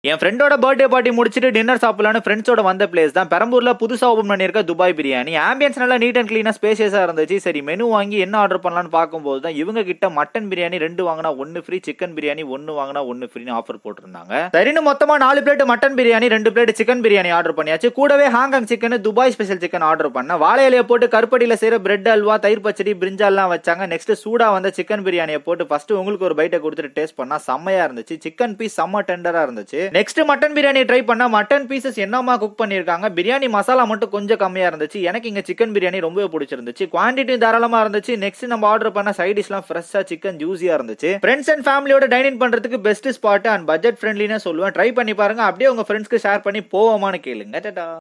என் ஃப்ரெண்டோட birthday party முடிச்சுட்டு dinner சாப்பிடலான்னு ஃப்ரெண்ட்ஸோட வந்த பிளேஸ் தான் பெரம்பூர்ல புதுசா ஓபன் பண்ணியிருக்க துபாய் பிரியாணி ஆம்பியன்ஸ் நல்லா நீட் அண்ட் கிளீனா ஸ்பேசியஸா இருந்துச்சு சரி மெனு வாங்கி என்ன ஆர்டர் பண்ணலாம்னு பார்க்கும்போது தான் இவங்க கிட்ட மட்டன் பிரியாணி ரெண்டு வாங்கினா ஒன்னு ஃப்ரீ சிக்கன் பிரியாணி ஒன்னு வாங்கினா ஒன்னு ஃப்ரீன்னு ஆஃபர் போட்டிருந்தாங்க சரின்னு மொத்தமா நாலு பிளேட் மட்டன் பிரியாணி ரெண்டு பிளேட் சிக்கன் பிரியாணி ஆர்டர் பண்ணியாச்சு கூடவே Hong Kong chicken Dubai special chicken order பண்ண வாழை இலையை போட்டு கருப்படியில செய்யற பிரெட் அல்வா தயிர் பச்சடி பிரிஞ்சால்லாம் வச்சாங்க நெக்ஸ்ட் சூடா வந்த சிக்கன் பிரியாணியை போட்டு ஃபர்ஸ்ட் உங்களுக்கு ஒரு பைட்டை கொடுத்துட்டு டேஸ்ட் பண்ணா செம்மையா இருந்துச்சு சிக்கன் பீஸ் செம்ம டெண்டரா இருந்துச்சு நெக்ஸ்ட் மட்டன் பிரியாணி ட்ரை பண்ணா மட்டன் பீசஸ் என்னமா குக் பண்ணிருக்காங்க பிரியாணி மசாலா மட்டும் கொஞ்சம் கம்மியா இருந்துச்சு எனக்கு இங்க சிக்கன் பிரியாணி ரொம்பவே பிடிச்சிருந்துச்சு குவான்டிட்டி தாராளமா இருந்துச்சு நெக்ஸ்ட் நம்ம ஆர்டர் பண்ண சைட் டிஷ்லாம் ஃப்ரெஷ்ஷா சிக்கன் ஜூஸியா இருந்துச்சு ஃப்ரெண்ட்ஸ் அண்ட் ஃபேமிலியோட டைனிங் பண்றதுக்கு பெஸ்ட் ஸ்பாட் அண்ட் பட்ஜெட் ஃப்ரெண்ட்லின்னு சொல்லுவேன் ட்ரை பண்ணி பாருங்க அப்படியே உங்க ஃப்ரெண்ட்ஸ்க்கு ஷேர் பண்ணி போவோமான்னு கேளுங்க டாடா